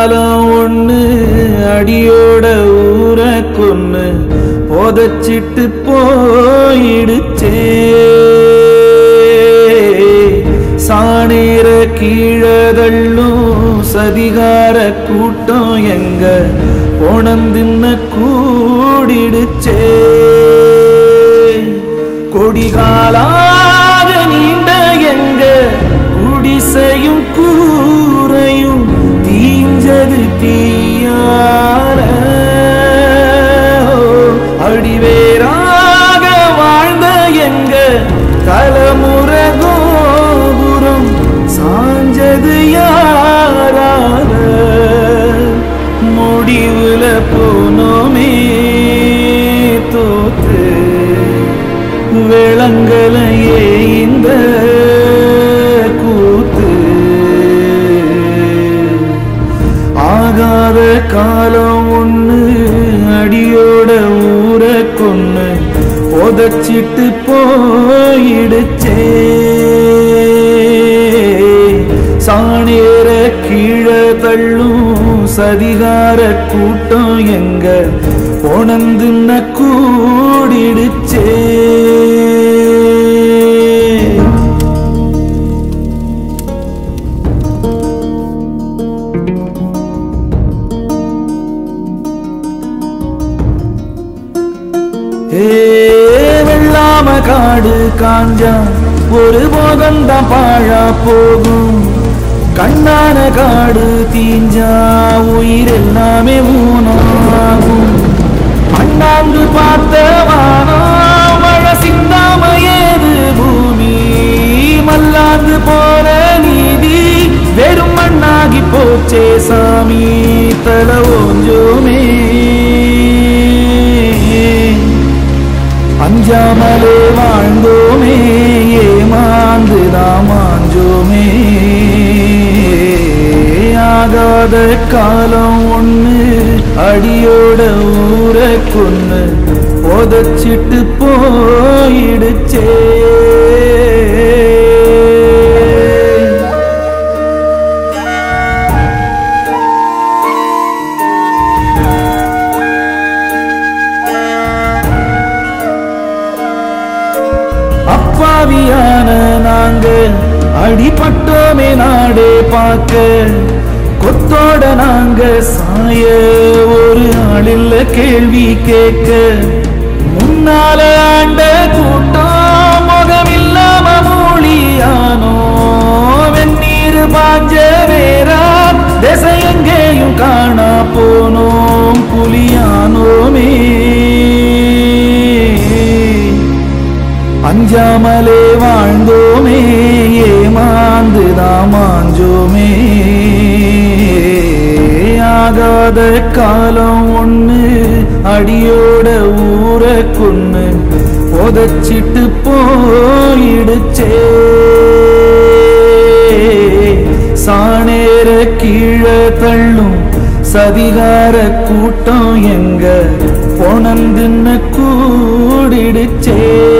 காலம் ஒண்ணு அடியோட ஊர கொன்னு புதைச்சிட்டு போயிடுச்சே சாணேர கீழதள்ளும் சதிகார கூட்டம் எங்க உணர்ந்துன்ன கூடிடுச்சே கொடிகாலாக நீண்ட எங்க குடிசையும் கூரையும் தீஞ்சது தீயார அடிவேராக வாழ்ந்த எங்க தலைமுறை கோபுரம் சாஞ்சது யாரால முடிவுல போனோமே தோத்து விளங்கலையே இந்த கூத்து ஆகாத காலம் ஒண்ணு அடியோட ஊர கொன்னு புதைச்சிட்டு போயிடுச்சே சாணேர கீழே தள்ளும் சதிகார கூட்டம் எங்க உணர்ந்துன்ன கூடிடுச்சே ஏ வெள்ளாம காடு காஞ்சா ஒரு போகந்தான் பாழா போகும் கண்ணான காடு தீஞ்சா உயிர் எல்லாமே ஊனாகும் அண்ணாந்து பார்த்த வானம் மழை சிந்தாம ஏது பூமி மல்லாந்து போற நீதி வெறும் மண்ணாகி போச்சே சாமி தல ஓஞ்சோமே அஞ்சாமலே வாழ்ந்தோமே ஏமாந்து நாமாஞ்சோமே ஆகாத காலம் ஒண்ணு அடியோட ஊர கொன்னு புதைச்சிட்டு போயிடுச்சே அப்பாவியான நாங்க அடிபட்டோமே நாடே பார்க்க கொத்தோட நாங்க சாய ஒரு ஆளில்ல கேள்வி கேட்க முன்னால ஆண்ட கூட்டம் முகமில்லாம மூலியானோ வெந்நீர் பாஞ்ச வேறா திசை எங்கேயும் காணா போனோம் புலியானோமே அஞ்சாமலே வாழ்ந்தோமே ஏமாந்து நாமாஞ்சோமே ஆகாத காலம் ஒண்ணு அடியோட ஊர கொன்னு புதைச்சிட்டு போயிடுச்சே சாணேர கீழே தள்ளும் சதிகார கூட்டம் எங்க பொணந்துன்னு கூடிடுச்சே